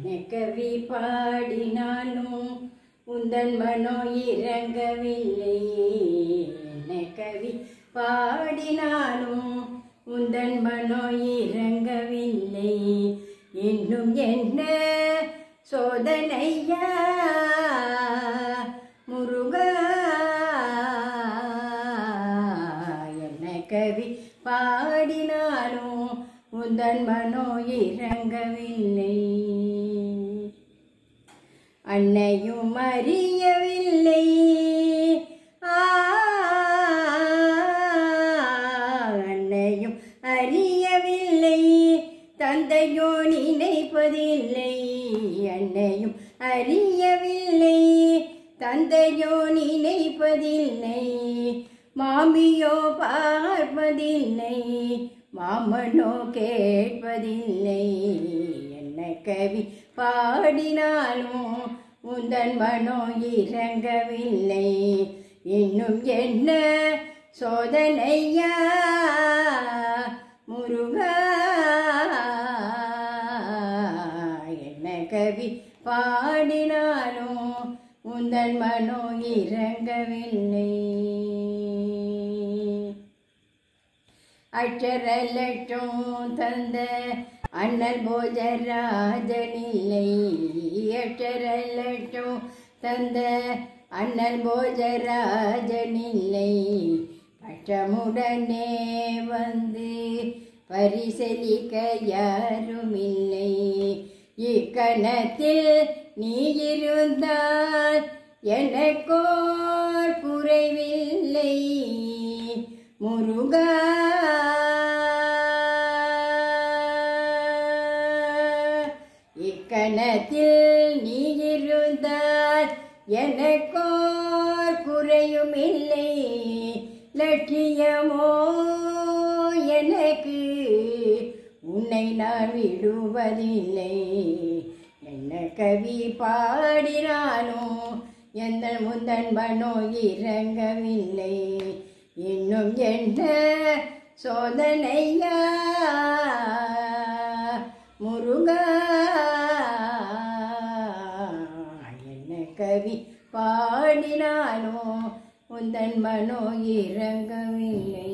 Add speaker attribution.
Speaker 1: என்ன கவி பாடினாலும் உந்தன் மனோ இறங்கவில்லை என்ன கவி பாடினாலும் உந்தன் மனோ இறங்கவில்லை இன்னும் என்ன சோதனையா முருகா என்ன கவி பாடினாலும் உந்தன் மனோ இறங்கவில்லை அன்னையும் அறியவில்லை ஆ, அன்னையும் அறியவில்லை தந்தையோ நினைப்பதில்லை அன்னையும் அறியவில்லை தந்தையோ நினைப்பதில்லை மாமியோ பார்ப்பதில்லை மாமனோ கேட்பதில்லை என்ன கவி பாடினாலும் உந்தன் மனோ இறங்கவில்லை இன்னும் என்ன சோதனையா முருகா என்ன கவி பாடினாலும் உந்தன் மனோ இறங்கவில்லை அச்சரலட்டும் தந்த அண்ணல் போஜராஜனில்லை அச்சரலட்டும் தந்த அண்ணல் போஜராஜனில்லை பட்டமுடனே வந்து பரிசலிக்க யாருமில்லை இக்கணத்தில் நீ இருந்தால் எனக்கோர் குறைவில்லை முருகா இக்கணத்தில் நீ இருந்தால் எனக்கோர் குறையும் இல்லை லட்சியமோ எனக்கு உன்னை நான் விடுவதில்லை என்ன கவி பாடினாலும் எந்த முந்தன் மனோ இறங்கவில்லை இன்னும் என்ன சோதனையா முருகா என்ன கவி பாடினாலும் உந்தன் மனோ இறங்கவில்லை